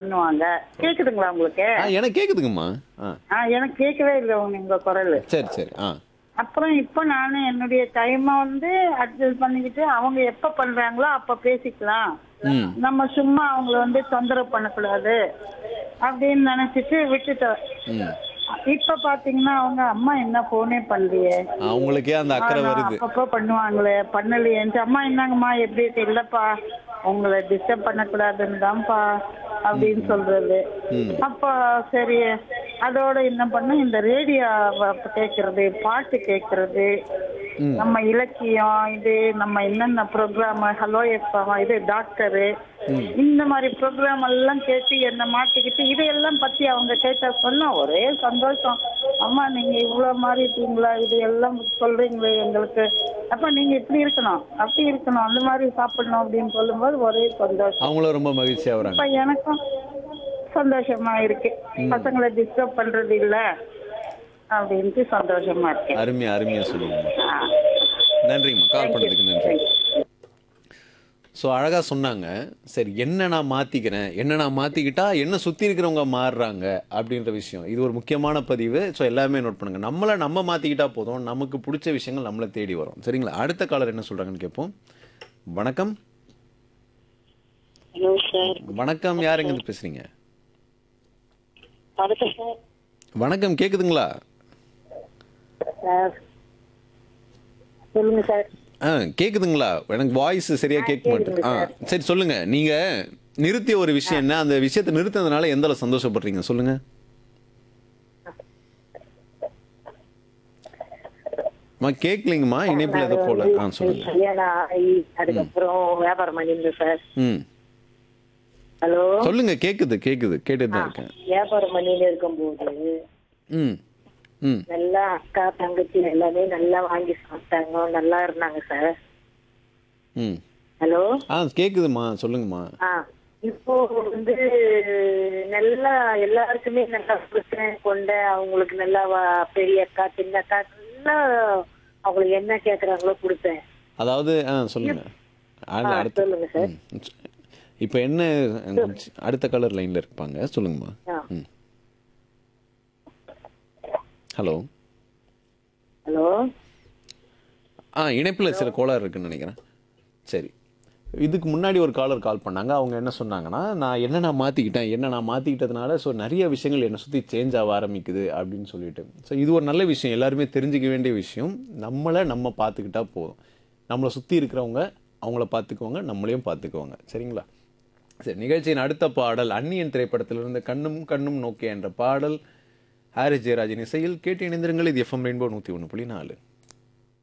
பண்ணுவாங்க கேக்குதுங்களா உங்களுக்கு ஆ எனக்கு கேட்குதுங்கம்மா ஆ ஆ எனக்கு கேட்கவே இல்லை உங்க உங்க குரல் சரி சரி ஆ அப்புறம் இப்போ நான் என்னுடைய டைமை வந்து அட்ஜஸ்ட் பண்ணிக்கிட்டு அவங்க எப்ப பண்றாங்களோ அப்ப பேசிக்கலாம் ம் நம்ம சும்மா அவங்கள வந்து தொந்தரவு பண்ணக்கூடாது அப்படின்னு நினைச்சிட்டு விட்டுட்டோம் ம் இப்ப பாத்தீங்கன்னா அவங்க அம்மா என்ன போனே பண்ணலையே அவங்களுக்கே அந்த அக்கறை ஆனா, வருது அப்பப்போ பண்ணுவாங்களே பண்ணலையேன்ட்டு அம்மா என்னங்கம்மா எப்படி இருக்கு இல்லப்பா உங்களை டிஸ்டர்ப் பண்ணக்கூடாதுன்னு தான்ப்பா அப்படின்னு சொல்றது ம். அப்போ சரி அதோட என்ன பண்ண இந்த ரேடியோ கேட்கறது பாட்டு கேட்கறது ம். நம்ம இலக்கியம் இது நம்ம என்னென்ன ப்ரோக்ராம் ஹலோ எப்பா இது டாக்டரு இந்த மாதிரி ப்ரோக்ராம் எல்லாம் கேட்டு என்ன மாட்டிக்கிட்டு இதையெல்லாம் பத்தி அவங்க கேட்ட சொன்னா ஒரே சந்தோஷம் அம்மா நீங்க இவ்வளவு மாறிட்டீங்களா இது எல்லாம் சொல்றீங்களே எங்களுக்கு அப்ப நீங்க இப்படி இருக்கணும் அப்படி இருக்கணும் அந்த மாதிரி சாப்பிடணும் அப்படின்னு சொல்லும்போது ஒரே சந்தோஷம் அவங்களும் ரொம்ப மகிழ்ச்சியாக வராங்க இப்ப எனக்கும் சந்தோஷமா இருக்கு பசங்களை டிஸ்டர்ப் பண்றது இல்ல அப்படின்ட்டு சந்தோஷமா இருக்கு அருமையா அருமையா சொல்லுங்க ஆ. நன்றிங்கம்மா கால் பண்ணதுக்கு நன்றி ஸோ அழகாக சொன்னாங்க சரி என்ன நான் மாற்றிக்கிறேன் என்ன நான் மாற்றிக்கிட்டா என்ன சுற்றி இருக்கிறவங்க மாறுறாங்க அப்படின்ற விஷயம் இது ஒரு முக்கியமான பதிவு ஸோ எல்லாமே நோட் பண்ணுங்கள் நம்மளை நம்ம மாற்றிக்கிட்டா போதும் நமக்கு பிடிச்ச விஷயங்கள் நம்மளை தேடி வரும் சரிங்களா அடுத்த காலர் என்ன சொல்கிறாங்கன்னு கேட்போம் வணக்கம் ஹலோ சார் வணக்கம் யார் எங்கேருந்து பேசுகிறீங்க வணக்கம் சார் வணக்கம் கேட்குதுங்களா சார் சொல்லுங்க சார் ஆ கேக்குதுங்களா எனக்கு வாய்ஸ் சரியா கேட்க மாட்டேங்குது ஆ சரி சொல்லுங்க நீங்க நிறுத்திய ஒரு விஷயம் என்ன அந்த விஷயத்தை நிறுத்தினதுனால எந்த அளவு சந்தோஷப்படுறீங்க சொல்லுங்க அம்மா கேட்கலைங்கம்மா இணைப்பில் எதை போல ஆ சொல்லுங்க கல்யாணம் ஆகி அதுக்கப்புறம் வியாபாரம் பண்ணியிருந்தேன் சார் ம் ஹலோ சொல்லுங்க கேக்குது கேக்குது கேட்டுட்டு தான் இருக்கேன் வியாபாரம் பண்ணிட்டு இருக்கும்போது ம் ம் நல்லா அக்கா தங்கச்சி எல்லாமே நல்லா வாங்கி சாப்பிட்டாங்க நல்லா இருந்தாங்க சார் ம் ஹலோ ஆ கேக்குதுமா சொல்லுங்கம்மா ஆ இப்போ வந்து நல்லா எல்லாருக்குமே நல்லா கொடுத்தேன் கொண்ட அவங்களுக்கு நல்லா வ- பெரிய அக்கா சின்ன அக்கா நல்லா அவங்களுக்கு என்ன கேக்குறாங்களோ கொடுத்தேன் அதாவது ஆ சொல்லுங்க ஆ, ஆ, அடுத்து சொல்லுங்க சார் ம். இப்போ என்ன அடுத்த கலர் லைன்ல இருப்பாங்க சொல்லுங்கம்மா ஆ. ம் ஹலோ ஹலோ ஆ இணைப்பில் சில கோளாறு இருக்குன்னு நினைக்கிறேன் சரி இதுக்கு முன்னாடி ஒரு காலர் கால் பண்ணாங்க அவங்க என்ன சொன்னாங்கன்னா நான் என்ன நான் மாற்றிக்கிட்டேன் என்ன நான் மாற்றிக்கிட்டதுனால ஸோ நிறைய விஷயங்கள் என்னை சுற்றி சேஞ்ச் ஆக ஆரம்பிக்குது அப்படின்னு சொல்லிட்டு ஸோ இது ஒரு நல்ல விஷயம் எல்லாருமே தெரிஞ்சுக்க வேண்டிய விஷயம் நம்மளை நம்ம பார்த்துக்கிட்டா போதும் நம்மளை சுற்றி இருக்கிறவங்க அவங்கள பார்த்துக்குவாங்க நம்மளையும் பார்த்துக்குவாங்க சரிங்களா சரி நிகழ்ச்சியின் அடுத்த பாடல் அந்நியன் திரைப்படத்திலிருந்து கண்ணும் கண்ணும் நோக்கிய என்ற பாடல் ஹாரிஸ் ஜெயராஜின் இசையில் கேட்டு இணைந்திருங்கள் இது எஃப்எம் ரெயின்போ நூற்றி ஒன்று புள்ளி நாலு